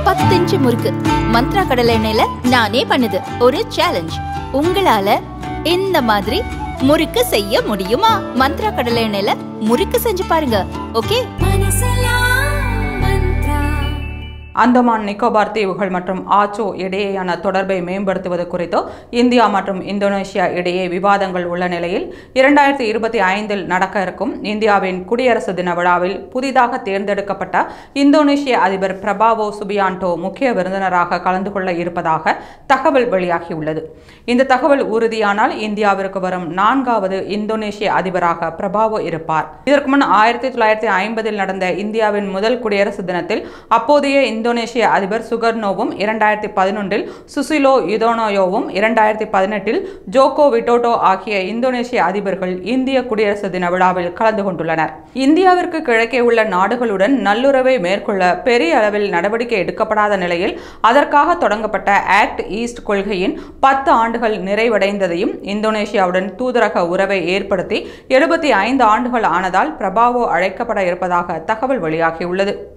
பத்து இன்ச்சு முறுக்கு மந்த்ரா கடலை எண்ணெயில நானே பண்ணுது ஒரு சேலஞ்ச் உங்களால இந்த மாதிரி முறுக்கு செய்ய முடியுமா மந்த்ரா கடலை எண்ணெயில முறுக்கு செஞ்சு பாருங்க ஓகே அந்தமான் நிக்கோபார் தீவுகள் மற்றும் ஆச்சோ இடையேயான தொடர்பை மேம்படுத்துவது குறித்து இந்தியா மற்றும் இந்தோனேஷியா இடையே விவாதங்கள் உள்ள நிலையில் இரண்டாயிரத்தி இருபத்தி ஐந்தில் நடக்க இருக்கும் இந்தியாவின் குடியரசு தின விழாவில் புதிதாக தேர்ந்தெடுக்கப்பட்ட இந்தோனேஷிய அதிபர் பிரபாவோ சுபியான்டோ முக்கிய விருந்தினராக கலந்து கொள்ள இருப்பதாக தகவல் வெளியாகியுள்ளது இந்த தகவல் உறுதியானால் இந்தியாவிற்கு வரும் நான்காவது இந்தோனேஷிய அதிபராக பிரபாவோ இருப்பார் இதற்கு முன் ஆயிரத்தி தொள்ளாயிரத்தி ஐம்பதில் நடந்த இந்தியாவின் முதல் குடியரசு தினத்தில் அப்போதைய இந்தோனேஷிய அதிபர் சுகர்னோவும் இரண்டாயிரத்தி பதினொன்றில் சுசிலோ யுதோனோயோவும் இரண்டாயிரத்தி பதினெட்டில் ஜோகோ விட்டோட்டோ ஆகிய இந்தோனேஷிய அதிபர்கள் இந்திய குடியரசு தின விழாவில் கலந்து கொண்டுள்ளனர் இந்தியாவிற்கு கிழக்கே உள்ள நாடுகளுடன் நல்லுறவை மேற்கொள்ள பெரிய அளவில் நடவடிக்கை எடுக்கப்படாத நிலையில் அதற்காக தொடங்கப்பட்ட ஆக்ட் ஈஸ்ட் கொள்கையின் பத்து ஆண்டுகள் நிறைவடைந்ததையும் இந்தோனேஷியாவுடன் தூதரக உறவை ஏற்படுத்தி எழுபத்தி ஐந்து ஆண்டுகள் ஆனதால் பிரபாவோ அழைக்கப்பட இருப்பதாக தகவல் வெளியாகியுள்ளது